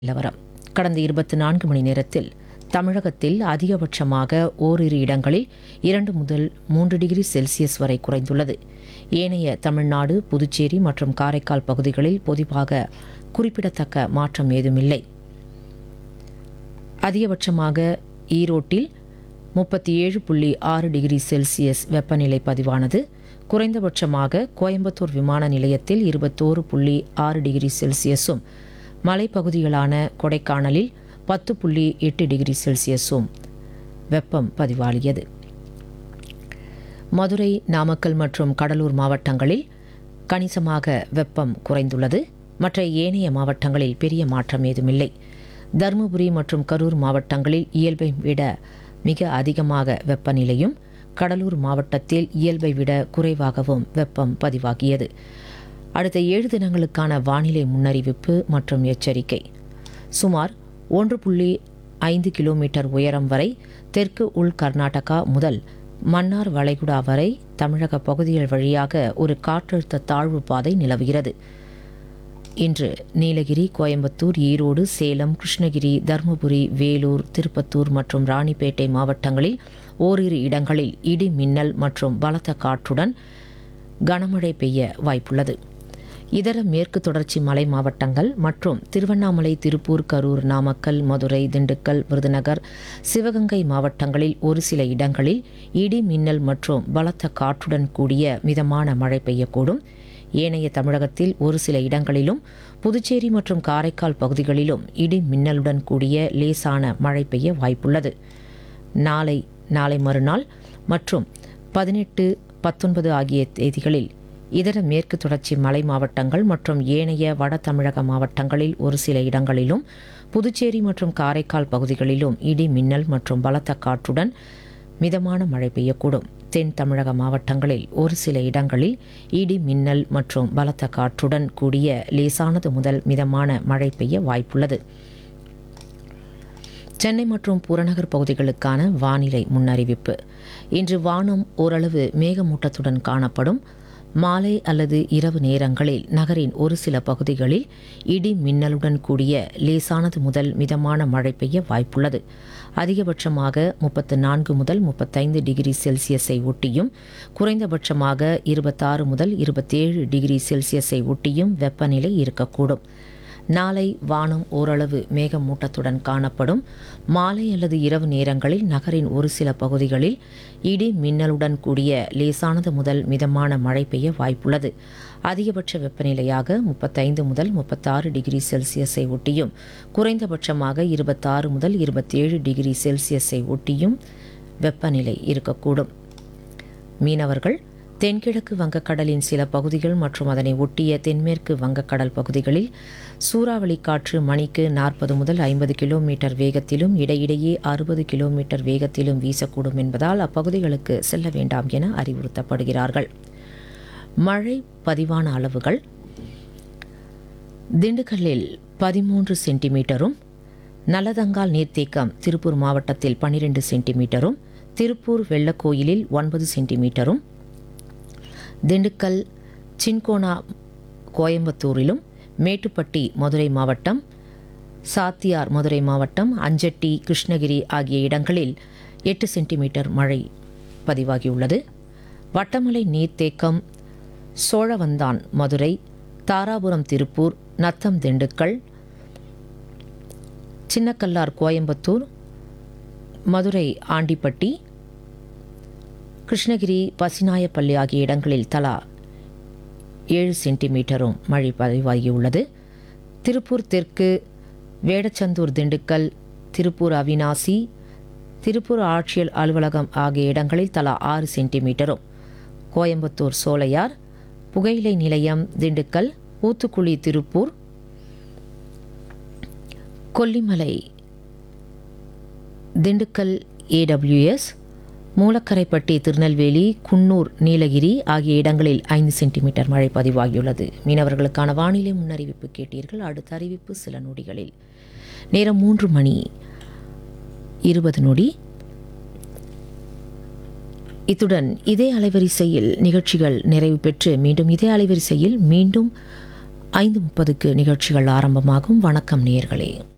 நிலவரம் கடந்த இருபத்தி நான்கு மணி நேரத்தில் தமிழகத்தில் அதிகபட்சமாக ஓரிரு இடங்களில் இரண்டு முதல் மூன்று டிகிரி செல்சியஸ் வரை குறைந்துள்ளது ஏனைய தமிழ்நாடு புதுச்சேரி மற்றும் காரைக்கால் பகுதிகளில் பொதுவாக குறிப்பிடத்தக்க மாற்றம் ஏதுமில்லை அதிகபட்சமாக ஈரோட்டில் முப்பத்தி ஏழு புள்ளி ஆறு டிகிரி செல்சியஸ் வெப்பநிலை பதிவானது குறைந்தபட்சமாக கோயம்புத்தூர் விமான நிலையத்தில் இருபத்தோரு புள்ளி ஆறு டிகிரி செல்சியஸும் மலைப்பகுதிகளான கொடைக்கானலில் பத்து புள்ளி எட்டு டிகிரி செல்சியஸும் வெப்பம் பதிவாகியது மதுரை நாமக்கல் மற்றும் கடலூர் மாவட்டங்களில் கணிசமாக வெப்பம் குறைந்துள்ளது மற்ற ஏனைய மாவட்டங்களில் பெரிய மாற்றம் ஏதுமில்லை தருமபுரி மற்றும் கரூர் மாவட்டங்களில் இயல்பை விட மிக அதிகமாக வெப்பநிலையும் கடலூர் மாவட்டத்தில் இயல்பை விட குறைவாகவும் வெப்பம் பதிவாகியது அடுத்த ஏழு தினங்களுக்கான வானிலை முன்னறிவிப்பு மற்றும் எச்சரிக்கை சுமார் ஒன்று புள்ளி ஐந்து கிலோமீட்டர் உயரம் வரை தெற்கு உள் கர்நாடகா முதல் மன்னார் வளைகுடா வரை தமிழக பகுதிகள் வழியாக ஒரு காற்றழுத்த தாழ்வு பாதை நிலவுகிறது இன்று நீலகிரி கோயம்புத்தூர் ஈரோடு சேலம் கிருஷ்ணகிரி தருமபுரி வேலூர் திருப்பத்தூர் மற்றும் ராணிப்பேட்டை மாவட்டங்களில் ஓரிரு இடங்களில் இடி மின்னல் மற்றும் பலத்த காற்றுடன் கனமழை பெய்ய வாய்ப்புள்ளது இதர மேற்கு தொடர்ச்சி மலை மாவட்டங்கள் மற்றும் திருவண்ணாமலை திருப்பூர் கரூர் நாமக்கல் மதுரை திண்டுக்கல் விருதுநகர் சிவகங்கை மாவட்டங்களில் ஒரு சில இடங்களில் இடி மின்னல் மற்றும் பலத்த காற்றுடன் கூடிய மிதமான மழை பெய்யக்கூடும் ஏனைய தமிழகத்தில் ஒரு சில இடங்களிலும் புதுச்சேரி மற்றும் காரைக்கால் பகுதிகளிலும் இடி மின்னலுடன் கூடிய லேசான மழை பெய்ய வாய்ப்புள்ளது நாளை நாளை மறுநாள் மற்றும் பதினெட்டு பத்தொன்பது ஆகிய தேதிகளில் இதர மேற்கு தொடர்ச்சி மலை மாவட்டங்கள் மற்றும் ஏனைய வட தமிழக மாவட்டங்களில் ஒரு சில இடங்களிலும் புதுச்சேரி மற்றும் காரைக்கால் பகுதிகளிலும் இடி மின்னல் மற்றும் பலத்த காற்றுடன் மிதமான மழை பெய்யக்கூடும் தென் தமிழக மாவட்டங்களில் ஒரு சில இடங்களில் இடி மின்னல் மற்றும் பலத்த காற்றுடன் கூடிய லேசானது முதல் மிதமான மழை பெய்ய வாய்ப்புள்ளது சென்னை மற்றும் புறநகர் பகுதிகளுக்கான வானிலை முன்னறிவிப்பு இன்று வானம் ஓரளவு மேகமூட்டத்துடன் காணப்படும் மாலை அல்லது இரவு நேரங்களில் நகரின் ஒரு சில பகுதிகளில் இடி மின்னலுடன் கூடிய லேசானது முதல் மிதமான மழை பெய்ய வாய்ப்புள்ளது அதிகபட்சமாக முப்பத்து நான்கு முதல் முப்பத்தைந்து டிகிரி செல்சியஸை ஒட்டியும் குறைந்தபட்சமாக இருபத்தாறு முதல் இருபத்தேழு டிகிரி செல்சியஸை ஒட்டியும் வெப்பநிலை இருக்கக்கூடும் நாளை வானம் ஓரளவு மேகமூட்டத்துடன் காணப்படும் மாலை அல்லது இரவு நேரங்களில் நகரின் ஒரு சில பகுதிகளில் இடி மின்னலுடன் கூடிய லேசானது முதல் மிதமான மழை பெய்ய வாய்ப்புள்ளது அதிகபட்ச வெப்பநிலையாக முப்பத்தைந்து முதல் முப்பத்தாறு டிகிரி செல்சியஸை ஒட்டியும் குறைந்தபட்சமாக இருபத்தாறு முதல் இருபத்தேழு டிகிரி செல்சியஸை ஒட்டியும் வெப்பநிலை இருக்கக்கூடும் மீனவர்கள் தென்கிழக்கு வங்கக்கடலின் சில பகுதிகள் மற்றும் அதனை ஒட்டிய தென்மேற்கு வங்கக்கடல் பகுதிகளில் சூறாவளி காற்று மணிக்கு நாற்பது முதல் ஐம்பது கிலோமீட்டர் வேகத்திலும் இடையிடையே அறுபது கிலோமீட்டர் வேகத்திலும் வீசக்கூடும் என்பதால் அப்பகுதிகளுக்கு செல்ல வேண்டாம் என அறிவுறுத்தப்படுகிறார்கள் மழை பதிவான அளவுகள் திண்டுக்கல்லில் பதிமூன்று சென்டிமீட்டரும் நல்லதங்கால் நீர்த்தேக்கம் திருப்பூர் மாவட்டத்தில் பன்னிரெண்டு சென்டிமீட்டரும் திருப்பூர் வெள்ளக்கோயிலில் ஒன்பது சென்டிமீட்டரும் திண்டுக்கல் சின்கோனா கோயம்புத்தூரிலும் மேட்டுப்பட்டி மதுரை மாவட்டம் சாத்தியார் மதுரை மாவட்டம் அஞ்சட்டி கிருஷ்ணகிரி ஆகிய இடங்களில் எட்டு சென்டிமீட்டர் மழை பதிவாகியுள்ளது வட்டமலை நீர்த்தேக்கம் சோழவந்தான் மதுரை தாராபுரம் திருப்பூர் நத்தம் திண்டுக்கல் சின்னக்கல்லார் கோயம்புத்தூர் மதுரை ஆண்டிப்பட்டி கிருஷ்ணகிரி பசிநாயப்பள்ளி ஆகிய இடங்களில் தலா ஏழு சென்டிமீட்டரும் மழை பதிவாகியுள்ளது திருப்பூர் தெற்கு வேடச்சந்தூர் திண்டுக்கல் திருப்பூர் அவினாசி திருப்பூர் ஆட்சியர் அலுவலகம் ஆகிய இடங்களில் தலா ஆறு சென்டிமீட்டரும் கோயம்புத்தூர் சோலையார் புகையிலை நிலையம் திண்டுக்கல் ஊத்துக்குழி திருப்பூர் கொல்லிமலை திண்டுக்கல் ஏடபிள்யூஎஸ் மூலக்கரைப்பட்டி திருநெல்வேலி குன்னூர் நீலகிரி ஆகிய இடங்களில் ஐந்து சென்டிமீட்டர் மழை பதிவாகியுள்ளது மீனவர்களுக்கான வானிலை முன்னறிவிப்பு கேட்டீர்கள் அடுத்த அறிவிப்பு சில நொடிகளில் நேரம் மூன்று மணி இருபது நொடி இத்துடன் இதே அலைவரிசையில் நிகழ்ச்சிகள் நிறைவு பெற்று மீண்டும் இதே அலைவரிசையில் மீண்டும் ஐந்து முப்பதுக்கு நிகழ்ச்சிகள் ஆரம்பமாகும் வணக்கம் நேயர்களே